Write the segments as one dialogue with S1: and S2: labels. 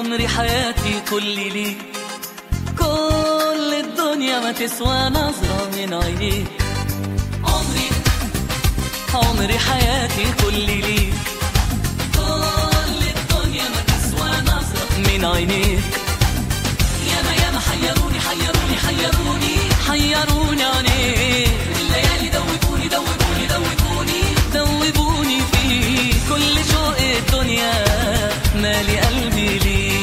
S1: عمري حياتي كل ليك كل الدنيا ما تسوى نظرة من عينيك عمري عمري حياتي كل ليك كل الدنيا ما تسوى نظرة من عينيك ياما ياما حيروني حيروني حيروني حيروني عينيك الليالي دوبوني دوبوني دوبوني دوبوني فيك كل شوق الدنيا مالي قلبي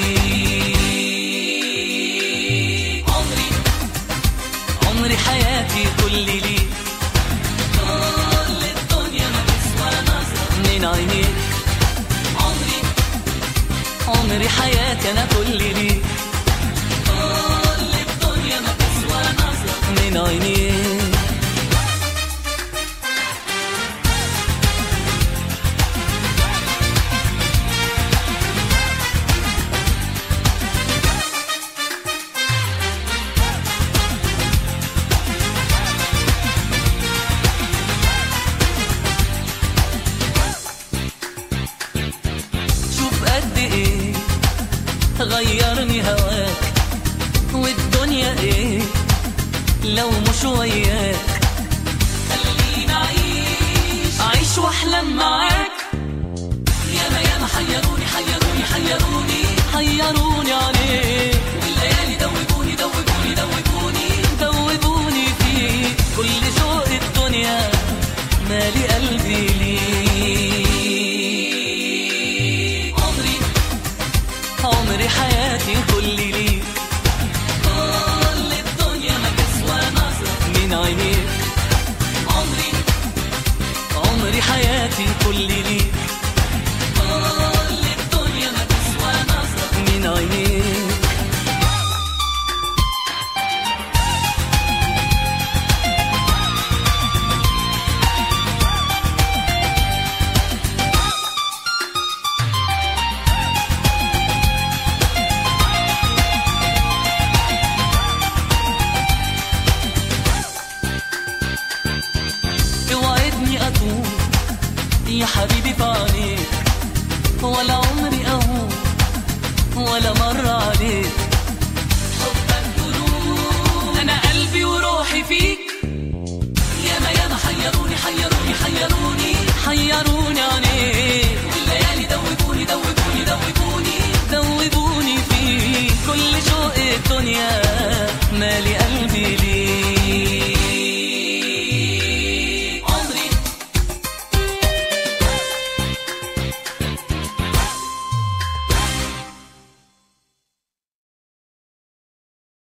S1: ليك عمري عمري حياتي كل ليك كل الدنيا ما تسوى نظرة من عينيك عمري عمري حياتي انا كل ليك كل الدنيا ما تسوى نظرة من عينيك شوف قد ايه غيرني هواك والدنيا ايه لو مش وياك خليني اعيش اعيش واحلم معاك ياما ياما حيروني حيروني حيروني حيروني عليك والليالي دوبوني دوبوني دوبوني دوبوني فيك كل شوق الدنيا مالي قلبي ليك عمري عمري حياتي كل ليك كل الدنيا ما تسوى نظرة من عينيك عمري عمري حياتي كل ليك